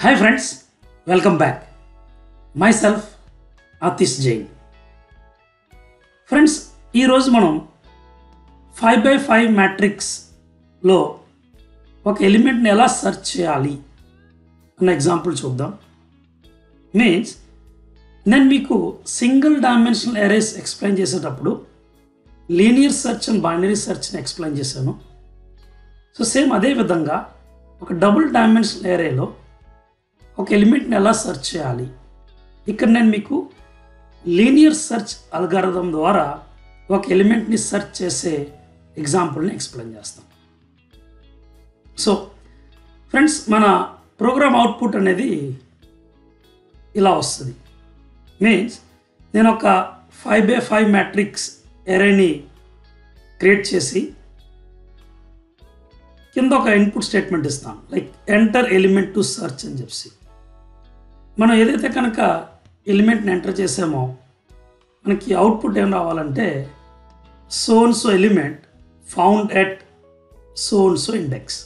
hi friends welcome back myself Atish Jain friends ఈరోజు మనం five by five మ్యాట్రిక్స్లో ఒక ఎలిమెంట్ని ఎలా సెర్చ్ చేయాలి అన్న ఎగ్జాంపుల్ చూద్దాం మీన్స్ నేను మీకు సింగిల్ డైమెన్షనల్ ఎరేస్ ఎక్స్ప్లెయిన్ చేసేటప్పుడు లీనియర్ సెర్చ్ అండ్ బైనరీ సెర్చ్ని ఎక్స్ప్లెయిన్ చేశాను సో సేమ్ అదే విధంగా ఒక డబుల్ డైమెన్షనల్ ఏరియాలో ఒక ఎలిమెంట్ని ఎలా సెర్చ్ చేయాలి ఇక్కడ నేను మీకు లీనియర్ సెర్చ్ అల్గారథం ద్వారా ఒక ఎలిమెంట్ని సెర్చ్ చేసే ఎగ్జాంపుల్ని ఎక్స్ప్లెయిన్ చేస్తాం సో ఫ్రెండ్స్ మన ప్రోగ్రామ్ అవుట్పుట్ అనేది ఇలా వస్తుంది మీన్స్ నేను ఒక ఫైవ్ బై ఫైవ్ మ్యాట్రిక్స్ ఎరేని క్రియేట్ చేసి కింద ఒక ఇన్పుట్ స్టేట్మెంట్ ఇస్తాం like enter element to search అని చెప్పి మనం ఏదైతే కనుక ఎలిమెంట్ని ఎంటర్ చేసామో మనకి అవుట్పుట్ ఏం రావాలంటే so and so element found at so and so index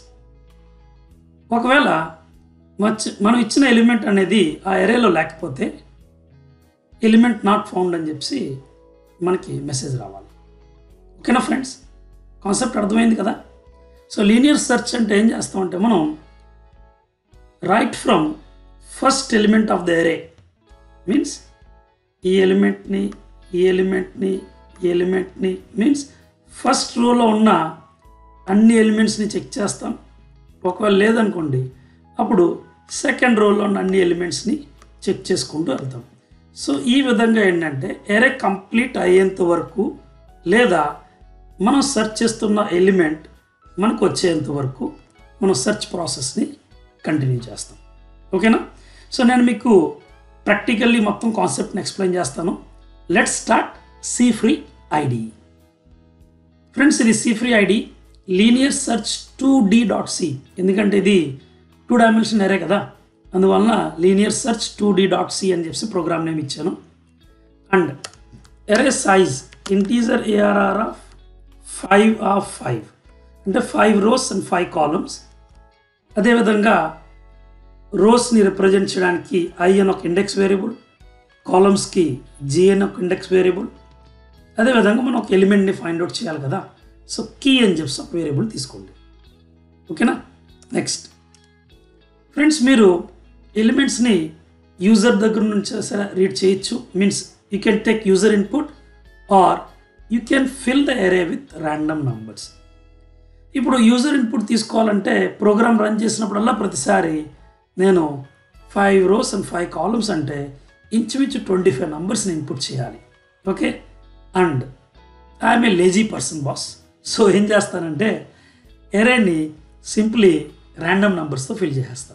ఒకవేళ మచ్- మనం ఇచ్చిన ఎలిమెంట్ అనేది ఆ ఎరేలో లేకపోతే ఎలిమెంట్ నాట్ ఫౌండ్ అని చెప్పి మనకి మెసేజ్ రావాలి ఓకేనా ఫ్రెండ్స్ కాన్సెప్ట్ అర్థమైంది కదా సో లీనియర్ సెర్చ్ అంటే ఏం చేస్తామంటే మనం right from first element of the array means ఈ ఎలిమెంట్ని ఈ ఎలిమెంట్ని ఈ ఎలిమెంట్ని మీన్స్ ఫస్ట్ రోలో ఉన్న అన్ని ఎలిమెంట్స్ని చెక్ చేస్తాం ఒకవేళ లేదనుకోండి అప్పుడు సెకండ్ రోలో ఉన్న అన్ని ఎలిమెంట్స్ని చెక్ చేసుకుంటూ వెళ్తాం సో ఈ విధంగా ఏంటంటే ఎరే కంప్లీట్ అయ్యేంత వరకు లేదా మనం సెర్చ్ చేస్తున్న ఎలిమెంట్ మనకు వచ్చేంత వరకు మనం సెర్చ్ ప్రాసెస్ని కంటిన్యూ చేస్తాం ఓకేనా సో నేను మీకు ప్రాక్టికల్లీ మొత్తం కాన్సెప్ట్ని ఎక్స్ప్లెయిన్ చేస్తాను let start C free ID friends ఇది C free ID linear search two D dot C ఎందుకంటే ఇది టూ డైమెన్షన్ ఎరే కదా అందువలన linear search two D dot C అని చెప్పి ప్రోగ్రామ్ నేమ్ ఇచ్చాను and array size integer ARR of five of five అంటే five rows and five columns అదేవిధంగా రోస్ని రిప్రజెంట్ చేయడానికి ఐ అని ఒక ఇండెక్స్ వేరియబుల్ కాలమ్స్కి జి అని ఒక ఇండెక్స్ వేరియబుల్ అదేవిధంగా మనం ఒక ఎలిమెంట్ని ఫైండ్ అవుట్ చేయాలి కదా సో కీ అని చెప్పి ఒక వేరియబుల్ తీసుకోండి ఓకేనా నెక్స్ట్ ఫ్రెండ్స్ మీరు ఎలిమెంట్స్ని యూజర్ దగ్గర నుంచి సరే రీడ్ చేయొచ్చు means you can take user input or you can fill the array with random numbers ఇప్పుడు యూజర్ ఇన్పుట్ తీసుకోవాలంటే ప్రోగ్రామ్ రన్ చేసినప్పుడల్లా ప్రతిసారి నేను five rows and five columns అంటే ఇంచుమించు ట్వంటీ ఫైవ్ నంబర్స్ని ఇన్పుట్ చేయాలి okay and I'm a lazy person boss so ఏం చేస్తానంటే ఎరేని సింప్లీ ర్యాండమ్ నంబర్స్తో ఫిల్ చేసేస్తాను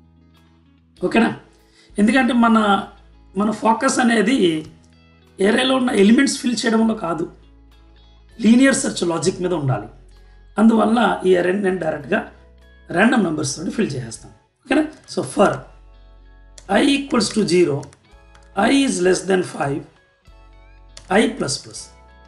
ఓకేనా ఎందుకంటే మన మన ఫోకస్ అనేది ఏరియాలో ఉన్న ఎలిమెంట్స్ ఫిల్ చేయడంలో కాదు లీనియర్ సెర్చ్ లాజిక్ మీద ఉండాలి అందువల్ల ఈ అరే నేను డైరెక్ట్గా ర్యాండమ్ నెంబర్స్ తోటి ఫిల్ చేసేస్తాను ఓకేనా so for I equals to zero I is less than five I plus plus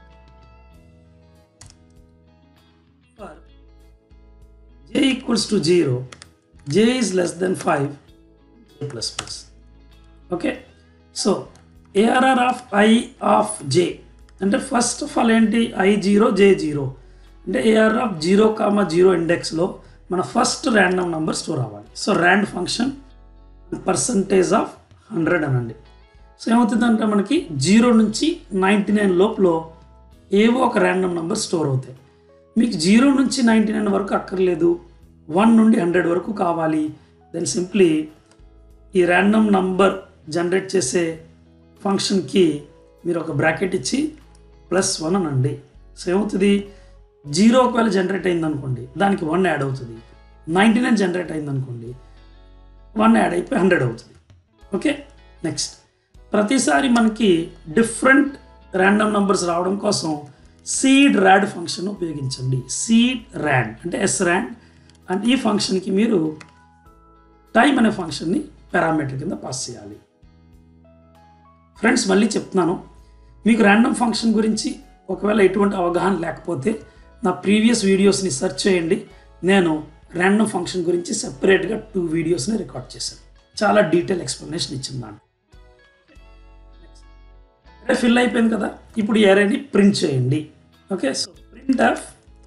for J equals to zero J is less than five J plus plus okay so ARR of I of J అంటే first of all ఏంటి I zero J zero అంటే AR of zero comma zero ఇండెక్స్లో మన first random number store అవ్వాలి so rand function percentage of hundred అనండి so ఏమవుతుందంటే మనకి zero నుంచి నైంటీ నైన్ లోపల ఏవో ఒక ర్యాండమ్ నెంబర్ స్టోర్ అవుతాయి మీకు జీరో నుంచి నైంటీ నైన్ వరకు అక్కర్లేదు వన్ నుండి హండ్రెడ్ వరకు కావాలి దెన్ సింప్లీ ఈ ర్యాండమ్ నంబర్ జనరేట్ చేసే ఫంక్షన్కి మీరు ఒక బ్రాకెట్ ఇచ్చి ప్లస్ వన్ అనండి సో ఏమవుతుంది జీరో ఒకవేళ జనరేట్ అయింది అనుకోండి దానికి వన్ యాడ్ అవుతుంది నైంటీ నైన్ జనరేట్ అయింది అనుకోండి వన్ యాడ్ అయిపోయి హండ్రెడ్ అవుతుంది ఓకే నెక్స్ట్ ప్రతిసారి మనకి డిఫరెంట్ ర్యాండమ్ నంబర్స్ రావడం కోసం సీడ్ ర్యాడ్ ఫంక్షన్ ఉపయోగించండి సీడ్ ర్యాండ్ అంటే ఎస్ ర్యాండ్ అండ్ ఈ ఫంక్షన్కి మీరు టైం అనే ఫంక్షన్ని పారామీటర్ కింద పాస్ చేయాలి ఫ్రెండ్స్ మళ్ళీ చెప్తున్నాను మీకు ర్యాండమ్ ఫంక్షన్ గురించి ఒకవేళ ఎటువంటి అవగాహన లేకపోతే నా ప్రీవియస్ వీడియోస్ని సెర్చ్ చేయండి నేను ర్యాండమ్ ఫంక్షన్ గురించి సెపరేట్గా టూ వీడియోస్ని రికార్డ్ చేశాను చాలా డీటెయిల్ ఎక్స్ప్లెనేషన్ ఇచ్చింది దాంట్లో అరే ఫిల్ అయిపోయింది కదా ఇప్పుడు ఈ అరేని ప్రింట్ చేయండి okay so print of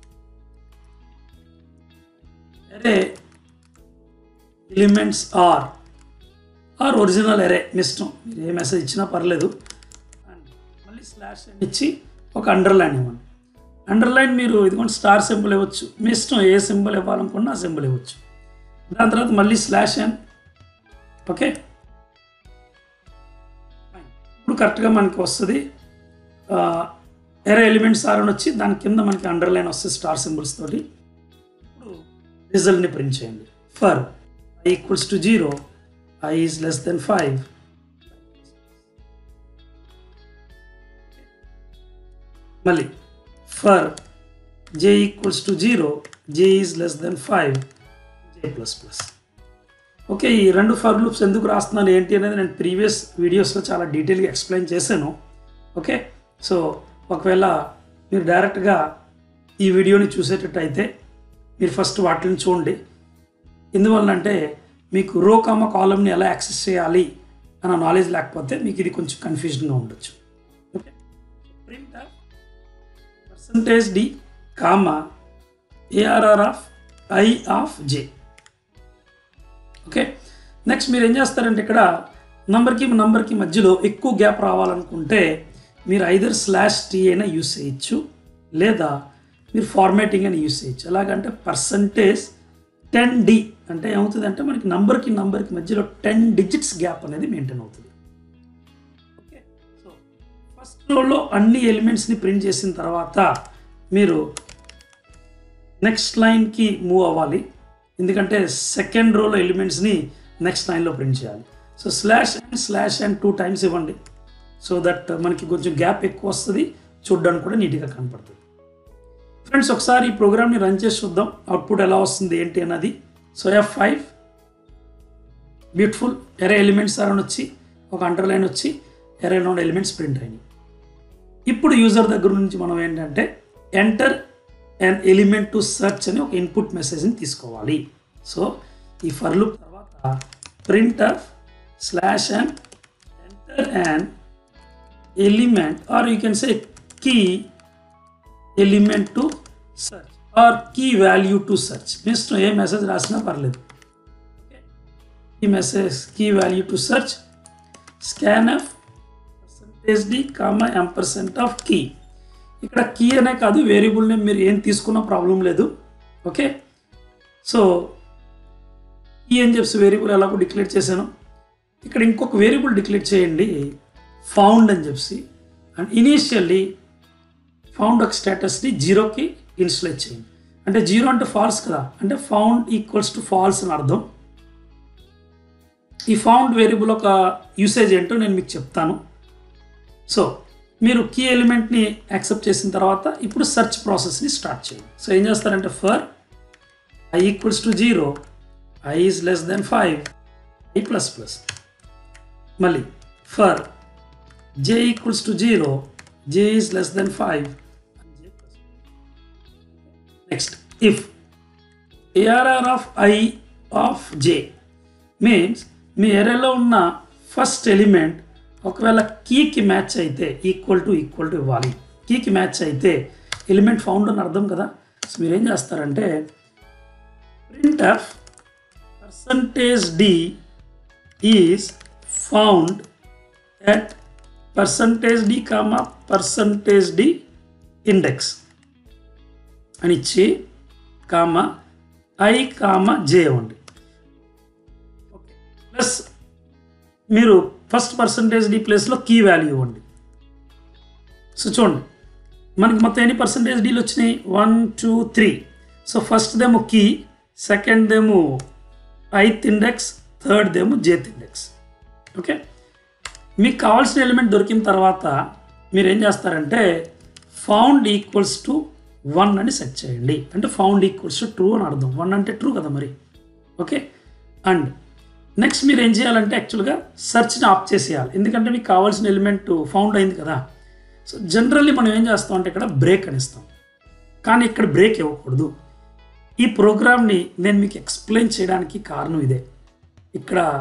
array elements are are original array మీ ఇష్టం మీరు ఏ మెసేజ్ ఇచ్చినా పర్లేదు అండ్ మళ్ళీ స్లాష్ అని ఇచ్చి ఒక అండర్లైన్ ఇవ్వండి అండర్లైన్ మీరు ఇదిగోండి స్టార్ సింబల్ ఇవ్వచ్చు మీ ఇష్టం ఏ సింబల్ ఇవ్వాలనుకున్నా ఆ సింబల్ ఇవ్వచ్చు దాని తర్వాత మళ్ళీ స్లాష్ అండ్ ఓకే ఇప్పుడు కరెక్ట్గా మనకి వస్తుంది ఎరే ఎలిమెంట్స్ ఆర్ అని వచ్చి దాని కింద మనకి అండర్లైన్ వస్తుంది స్టార్ సింబల్స్ తోటి ఇప్పుడు రిజల్ట్ని ప్రింట్ చేయండి for I equals to zero I is less than five మళ్ళీ for J equals to zero J is less than five J plus plus okay ఈ రెండు ఫర్ లూప్స్ ఎందుకు రాస్తున్నాను ఏంటి అనేది నేను ప్రీవియస్ వీడియోస్లో చాలా డీటెయిల్గా ఎక్స్ప్లెయిన్ చేశాను ఓకే సో ఒకవేళ మీరు డైరెక్ట్గా ఈ వీడియోని చూసేటట్టు అయితే మీరు ఫస్ట్ వాటిని చూడండి ఎందువల్లంటే మీకు రో కామ కాలంని ఎలా యాక్సెస్ చేయాలి అన్న నాలెడ్జ్ లేకపోతే మీకు ఇది కొంచెం కన్ఫ్యూజన్గా ఉండొచ్చు okay print percentage D comma ARR of I of J okay next మీరు ఏం చేస్తారంటే ఇక్కడ నంబర్కి నంబర్కి మధ్యలో ఎక్కువ గ్యాప్ రావాలనుకుంటే మీరు ఐదర్ స్లాష్ టీ అయినా యూస్ చేయొచ్చు లేదా మీరు ఫార్మేటింగ్ అని యూస్ చేయొచ్చు ఎలాగంటే పర్సంటేజ్ టెన్ డి అంటే ఏమవుతుంది అంటే మనకి నంబర్కి నంబర్కి మధ్యలో టెన్ డిజిట్స్ గ్యాప్ అనేది మెయింటైన్ అవుతుంది ఓకే సో ఫస్ట్ రోలో అన్ని ఎలిమెంట్స్ని ప్రింట్ చేసిన తర్వాత మీరు నెక్స్ట్ లైన్కి మూవ్ అవ్వాలి ఎందుకంటే సెకండ్ రోలో ఎలిమెంట్స్ని నెక్స్ట్ లైన్లో ప్రింట్ చేయాలి so slash and slash and two times ఇవ్వండి సో దట్ మనకి కొంచెం గ్యాప్ ఎక్కువ వస్తుంది చూడడానికి కూడా నీట్గా కనపడుతుంది ఫ్రెండ్స్ ఒకసారి ఈ ప్రోగ్రామ్ని రన్ చేసి చూద్దాం అవుట్పుట్ ఎలా వస్తుంది ఏంటి అన్నది so F five beautiful array elements అని వచ్చి ఒక అండర్లైన్ వచ్చి ఎరేలో ఉన్న ఎలిమెంట్స్ ప్రింట్ అయినాయి ఇప్పుడు యూజర్ దగ్గర నుంచి మనం ఏంటంటే enter and element to search అని ఒక ఇన్పుట్ మెసేజ్ని తీసుకోవాలి సో ఈ ఫర్ లుక్ తర్వాత print of slash and enter and element or you can say key element to search or key value to search next ఏ మెసేజ్ రాసినా పర్లేదు ఈ message key value to search scan of percentage D comma M percent of key ఇక్కడ key అనే కాదు variable name మీరు ఏం తీసుకున్న ప్రాబ్లం లేదు ఓకే సో కీ అని చెప్పి వేరియబుల్ ఎలాగో డిక్లేర్ చేశాను ఇక్కడ ఇంకొక వేరియబుల్ డిక్లేర్ చేయండి ఫౌండ్ అని చెప్పి అండ్ ఇనీషియల్లీ ఫౌండ్ ఒక స్టేటస్ని జీరోకి ఇన్స్టలేట్ చేయండి అంటే జీరో అంటే ఫాల్స్ కదా అంటే ఫౌండ్ ఈక్వల్స్ టు ఫాల్స్ అని అర్థం ఈ ఫౌండ్ వేరియబుల్ ఒక యూసేజ్ ఏంటో నేను మీకు చెప్తాను సో మీరు కీ ఎలిమెంట్ని యాక్సెప్ట్ చేసిన తర్వాత ఇప్పుడు సెర్చ్ ప్రాసెస్ని స్టార్ట్ చేయండి సో ఏం చేస్తారంటే for I equals to zero I is less than five I plus plus మళ్ళీ for J equals to zero J is less than five next if ARR of I of J means మీ ఎరేలో ఉన్న first element ఒకవేళ కీకి match అయితే equal to equal to ఇవ్వాలి కీకి match అయితే ఎలిమెంట్ ఫౌండ్ అని అర్థం కదా సో మీరు ఏం చేస్తారంటే print of percentage D is found at percentage D comma percentage D index అని ఇచ్చి కామా ఐ కామా జే ఇవ్వండి ఓకే ప్లస్ మీరు ఫస్ట్ పర్సంటేజ్ డి ప్లేస్లో కీ వాల్యూ ఇవ్వండి సో చూడండి మనకి మొత్తం ఎన్ని పర్సంటేజ్ డీలు వచ్చినాయి one two three so first దేమో కీ సెకండ్ దేమో ఐత్ ఇండెక్స్ థర్డ్ దేమో జేత్ ఇండెక్స్ ఓకే మీకు కావాల్సిన ఎలిమెంట్ దొరికిన తర్వాత మీరు ఏం చేస్తారంటే ఫౌండ్ ఈక్వల్స్ టు వన్ అని సెట్ చేయండి అంటే ఫౌండ్ ఈక్వల్స్ టు ట్రూ అని అర్థం వన్ అంటే ట్రూ కదా మరి ఓకే అండ్ నెక్స్ట్ మీరు ఏం చేయాలంటే యాక్చువల్గా సెర్చ్ని ఆఫ్ చేసేయాలి ఎందుకంటే మీకు కావాల్సిన ఎలిమెంట్ ఫౌండ్ అయింది కదా సో జనరల్లీ మనం ఏం చేస్తాం అంటే ఇక్కడ బ్రేక్ అని ఇస్తాం కానీ ఇక్కడ బ్రేక్ ఇవ్వకూడదు ఈ ప్రోగ్రామ్ని నేను మీకు ఎక్స్ప్లెయిన్ చేయడానికి కారణం ఇదే ఇక్కడ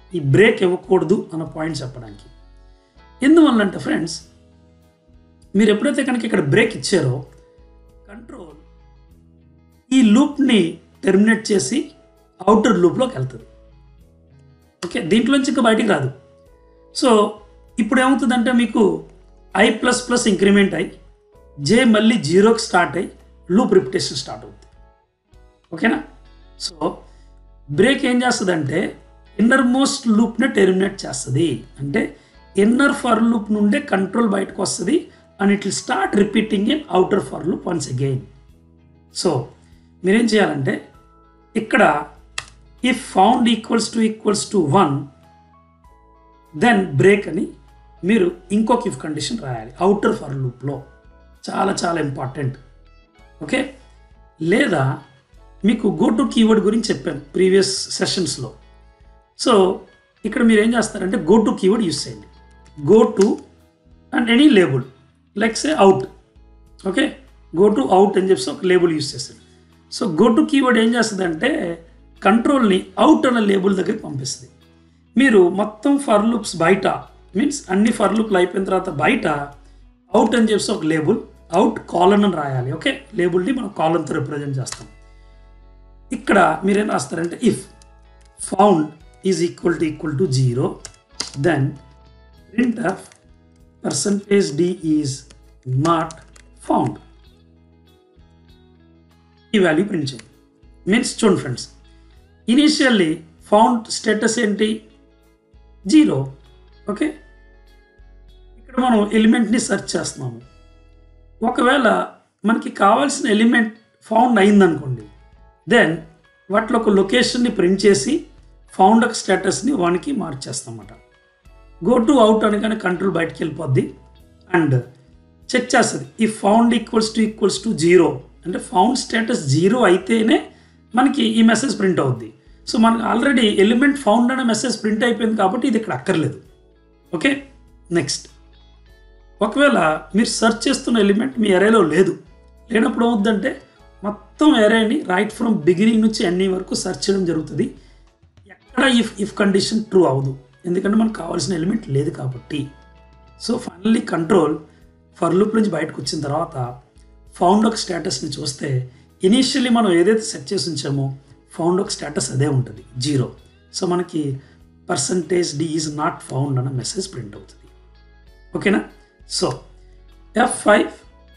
ఈ బ్రేక్ ఇవ్వకూడదు అన్న పాయింట్ చెప్పడానికి ఎందువల్లంటే ఫ్రెండ్స్ మీరు ఎప్పుడైతే కనుక ఇక్కడ బ్రేక్ ఇచ్చారో కంట్రోల్ ఈ లూప్ని టెర్మినేట్ చేసి అవుటర్ లూప్లోకి వెళ్తుంది ఓకే దీంట్లోంచి ఇంకా బయటికి రాదు సో ఇప్పుడు ఏమవుతుందంటే మీకు ఐ ప్లస్ ప్లస్ ఇంక్రిమెంట్ అయ్యి జే మళ్ళీ జీరోకి స్టార్ట్ అయ్యి లూప్ రిపిటేషన్ స్టార్ట్ అవుతుంది ఓకేనా సో బ్రేక్ ఏం చేస్తుందంటే ఇన్నర్ మోస్ట్ లూప్ని టెర్మినేట్ చేస్తుంది అంటే ఇన్నర్ ఫర్ లూప్ నుండే కంట్రోల్ బయటకు వస్తుంది and it will start repeating in outer for loop once again so మీరేం చేయాలంటే ఇక్కడ if found equals to equals to one then break అని మీరు ఇంకొక ఇఫ్ కండిషన్ రాయాలి అవుటర్ ఫర్ లూప్లో చాలా చాలా ఇంపార్టెంట్ ఓకే లేదా మీకు గో టు కీవర్డ్ గురించి చెప్పాను ప్రీవియస్ సెషన్స్లో సో ఇక్కడ మీరు ఏం చేస్తారంటే గో టు కీవర్డ్ యూస్ చేయండి go to and any label like say out okay go to out అని చెప్పి ఒక లేబుల్ యూస్ చేస్తారు సో గో టు కీవర్డ్ ఏం చేస్తుందంటే కంట్రోల్ని అవుట్ అన్న లేబుల్ దగ్గరికి పంపిస్తుంది మీరు మొత్తం ఫర్ లూప్స్ బయట మీన్స్ అన్ని ఫర్ లూప్లు అయిపోయిన తర్వాత బయట అవుట్ అని చెప్పి ఒక లేబుల్ అవుట్ కాలన్ అని రాయాలి ఓకే లేబుల్ని మనం కాలన్తో రిప్రజెంట్ చేస్తాం ఇక్కడ మీరేం రాస్తారంటే if found is equal to equal to zero then print of percentage D is not found ఈ వాల్యూ ప్రింట్ చేయండి మీన్స్ చూడండి ఫ్రెండ్స్ ఇనీషియల్లీ ఫౌండ్ స్టేటస్ ఏంటి జీరో ఓకే ఇక్కడ మనం ఎలిమెంట్ని సెర్చ్ చేస్తున్నాము ఒకవేళ మనకి కావాల్సిన ఎలిమెంట్ ఫౌండ్ అయిందనుకోండి దెన్ వాటిలో ఒక లొకేషన్ని ప్రింట్ చేసి ఫౌండ్ ఒక స్టేటస్ని వన్కి మార్చేస్తామన్నమాట గో టు అవుట్ అనగానే కంట్రోల్ బయటకు వెళ్ళిపోద్ది అండ్ చెక్ చేస్తుంది ఈ found equals to equals to zero అంటే ఫౌండ్ స్టేటస్ జీరో అయితేనే మనకి ఈ మెసేజ్ ప్రింట్ అవుద్ది సో మనకు ఆల్రెడీ ఎలిమెంట్ ఫౌండ్ అనే మెసేజ్ ప్రింట్ అయిపోయింది కాబట్టి ఇది ఇక్కడ అక్కర్లేదు ఓకే నెక్స్ట్ ఒకవేళ మీరు సెర్చ్ చేస్తున్న ఎలిమెంట్ మీ ఎరేలో లేదు లేనప్పుడు ఏమవుద్దంటే మొత్తం ఎరేని రైట్ ఫ్రమ్ బిగినింగ్ నుంచి ఎన్ని వరకు సెర్చ్ చేయడం జరుగుతుంది ఎక్కడ ఇఫ్ ఇఫ్ కండిషన్ ట్రూ అవ్వదు ఎందుకంటే మనకు కావాల్సిన ఎలిమెంట్ లేదు కాబట్టి so finally control for loop నుంచి బయటకు వచ్చిన తర్వాత ఫౌండ్ ఒక స్టేటస్ని చూస్తే ఇనీషియల్లీ మనం ఏదైతే సెట్ చేసి ఉంచామో ఫౌండ్ ఒక స్టేటస్ అదే ఉంటుంది జీరో సో మనకి percentage D is not found అన్న మెసేజ్ ప్రింట్ అవుతుంది ఓకేనా so F five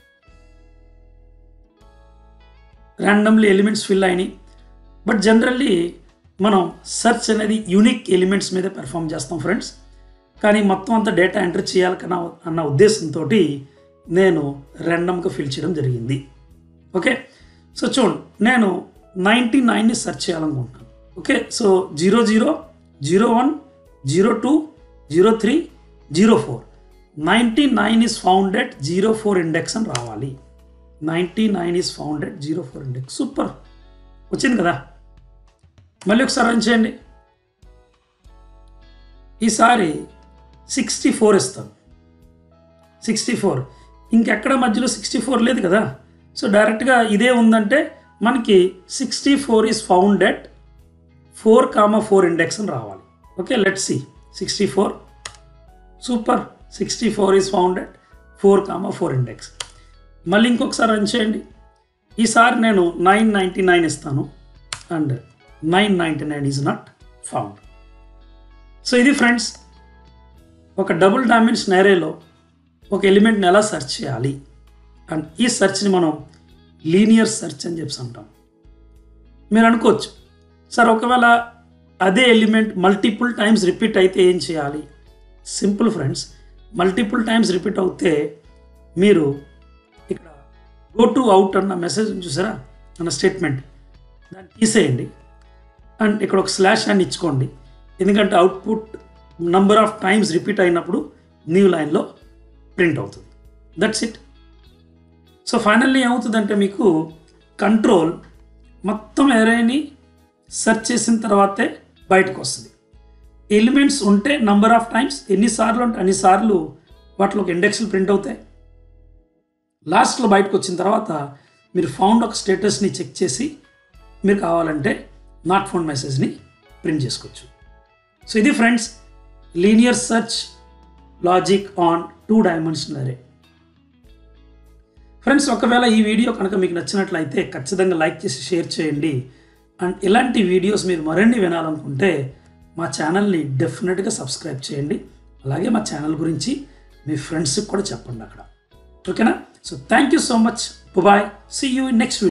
randomly elements fill అయినాయి బట్ జనరల్లీ మనం సెర్చ్ అనేది యూనిక్ ఎలిమెంట్స్ మీద పెర్ఫామ్ చేస్తాం ఫ్రెండ్స్ కానీ మొత్తం అంతా డేటా ఎంటర్ చేయాలి కన్నా అన్న ఉద్దేశంతో నేను ర్యాండమ్గా ఫిల్ చేయడం జరిగింది ఓకే సో చూడండి నేను నైంటీ నైన్ని సెర్చ్ చేయాలనుకుంటున్నాను okay so zero zero zero one zero two zero three zero four ninety nine is found at zero four index అని రావాలి ninety nine is found at zero four index super వచ్చింది కదా మళ్ళీ ఒకసారి run చేయండి ఈసారి sixty four ఇస్తాను sixty four ఇంకెక్కడ మధ్యలో సిక్స్టీ ఫోర్ లేదు కదా సో డైరెక్ట్గా ఇదే ఉందంటే మనకి sixty four is found at four comma four index అని రావాలి okay let see sixty four super sixty four is found at four comma four index మళ్ళీ ఇంకొకసారి రన్ చేయండి ఈసారి నేను నైన్ నైంటీ నైన్ ఇస్తాను and nine ninety nine is not found so ఇది friends ఒక డబుల్ డైమెన్షన్ ఏరేలో ఒక ఎలిమెంట్ని ఎలా సెర్చ్ చేయాలి అండ్ ఈ సెర్చ్ని మనం లీనియర్ సెర్చ్ అని చెప్పి అంటాం మీరు అనుకోవచ్చు సార్ ఒకవేళ అదే ఎలిమెంట్ మల్టిపుల్ టైమ్స్ రిపీట్ అయితే ఏం చేయాలి simple friends multiple times repeat అవుతే మీరు ఇక్కడ గో టు అవుట్ అన్న మెసేజ్ చూసారా అన్న స్టేట్మెంట్ దాన్ని తీసేయండి అండ్ ఇక్కడ ఒక స్లాష్ అని ఇచ్చుకోండి ఎందుకంటే output number of times repeat అయినప్పుడు న్యూ లైన్లో ప్రింట్ అవుతుంది దట్స్ ఇట్ సో ఫైనల్లీ ఏమవుతుందంటే మీకు కంట్రోల్ మొత్తం ఎరేని సెర్చ్ చేసిన తర్వాతే బయటకు వస్తుంది ఎలిమెంట్స్ ఉంటే నంబర్ ఆఫ్ టైమ్స్ ఎన్నిసార్లు ఉంటే అన్నిసార్లు వాటిలో ఒక ఇండెక్స్లు ప్రింట్ అవుతాయి లాస్ట్లో బయటకు వచ్చిన తర్వాత మీరు ఫౌండ్ ఒక స్టేటస్ని చెక్ చేసి మీరు కావాలంటే నాట్ ఫౌండ్ మెసేజ్ని ప్రింట్ చేసుకోవచ్చు సో ఇది friends linear search logic on two dimensional array friends ఒకవేళ ఈ వీడియో కనుక మీకు నచ్చినట్లయితే ఖచ్చితంగా లైక్ చేసి షేర్ చేయండి అండ్ ఇలాంటి వీడియోస్ మీరు మరిన్ని వినాలనుకుంటే మా ఛానల్ని డెఫినెట్గా సబ్స్క్రైబ్ చేయండి అలాగే మా ఛానల్ గురించి మీ ఫ్రెండ్స్కి కూడా చెప్పండి అక్కడ ఓకేనా so thank you so much bye see you next